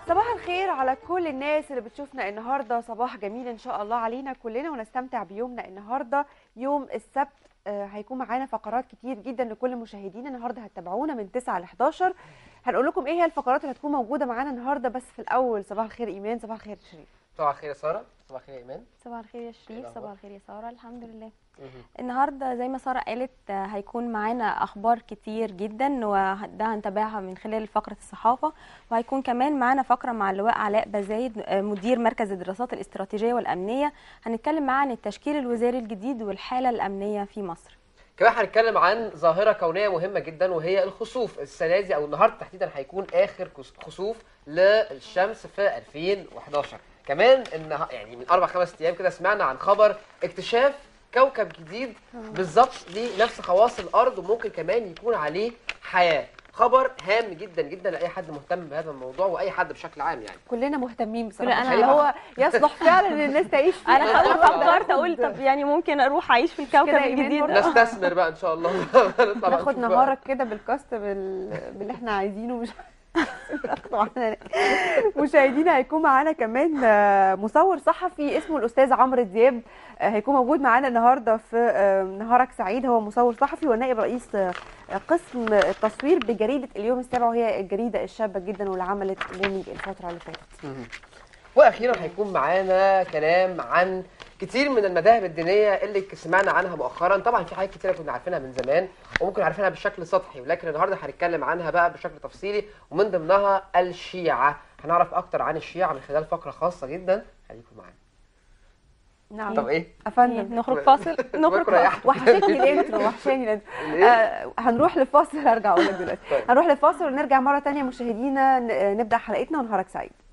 صباح الخير على كل الناس اللي بتشوفنا النهارده صباح جميل ان شاء الله علينا كلنا ونستمتع بيومنا النهارده يوم السبت آه، هيكون معانا فقرات كتير جدا لكل مشاهدينا النهارده هتتابعونا من 9 ل 11 هنقول لكم ايه هي الفقرات اللي هتكون موجوده معانا النهارده بس في الاول صباح الخير ايمان صباح الخير شريف صباح الخير يا ساره صباح الخير يا ايمان صباح الخير يا شريف الأخبار؟ صباح الخير يا ساره الحمد لله مهم. النهارده زي ما ساره قالت آه، هيكون معانا اخبار كتير جدا وده هنتابعها من خلال فقره الصحافه وهيكون كمان معانا فقره مع اللواء علاء بزايد آه، مدير مركز الدراسات الاستراتيجيه والامنيه هنتكلم معاه عن التشكيل الوزاري الجديد والحاله الامنيه في مصر كمان هنتكلم عن ظاهره كونيه مهمه جدا وهي الخسوف السنه دي او النهارده تحديدا هيكون اخر كس- خسوف للشمس في 2011 كمان ان يعني من اربع خمس ايام كده سمعنا عن خبر اكتشاف كوكب جديد بالظبط ليه نفس خواص الارض وممكن كمان يكون عليه حياه خبر هام جدا جدا لاي حد مهتم بهذا الموضوع واي حد بشكل عام يعني كلنا مهتمين لا، بصراحه أنا اللي هو يصلح فعلا ان الناس تعيش فيه انا بالظبط. كمان فكرت اقول طب يعني ممكن اروح اعيش في الكوكب كده إيمان الجديد برضه. ده نستثمر بقى ان شاء الله نطلع بقى ناخد نشوف بقى. نهارك كده بالكاست بال... باللي احنا عايزينه مش ناخده معانا. مشاهدينا هيكون معانا كمان آه، مصور صحفي اسمه الاستاذ عمرو دياب آه، هيكون موجود معانا النهارده في آه، نهارك سعيد هو مصور صحفي ونائب رئيس آه، قسم التصوير بجريده اليوم السابع وهي الجريده الشابه جدا واللي عملت بومينج الفتره اللي فاتت مهم. واخيرا هيكون معانا كلام عن كتير من المذاهب الدينيه اللي سمعنا عنها مؤخرا طبعا في حاجات كتيره كنا عارفينها من زمان وممكن عارفينها بشكل سطحي ولكن النهارده هنتكلم عنها بقى بشكل تفصيلي ومن ضمنها الشيعه هنعرف اكتر عن الشيعه من خلال فقره خاصه جدا خليكم معانا نعم طب ايه افندم نخرج فاصل نخرج بكرة يا فاصل أحمد. وحشتني الانترو وحشاني الانترو الإيه؟ آه هنروح لفاصل هرجع اقول لك دلوقتي طيب. هنروح لفاصل ونرجع مره تانية مشاهدينا ن- نبدا حلقتنا ونهارك سعيد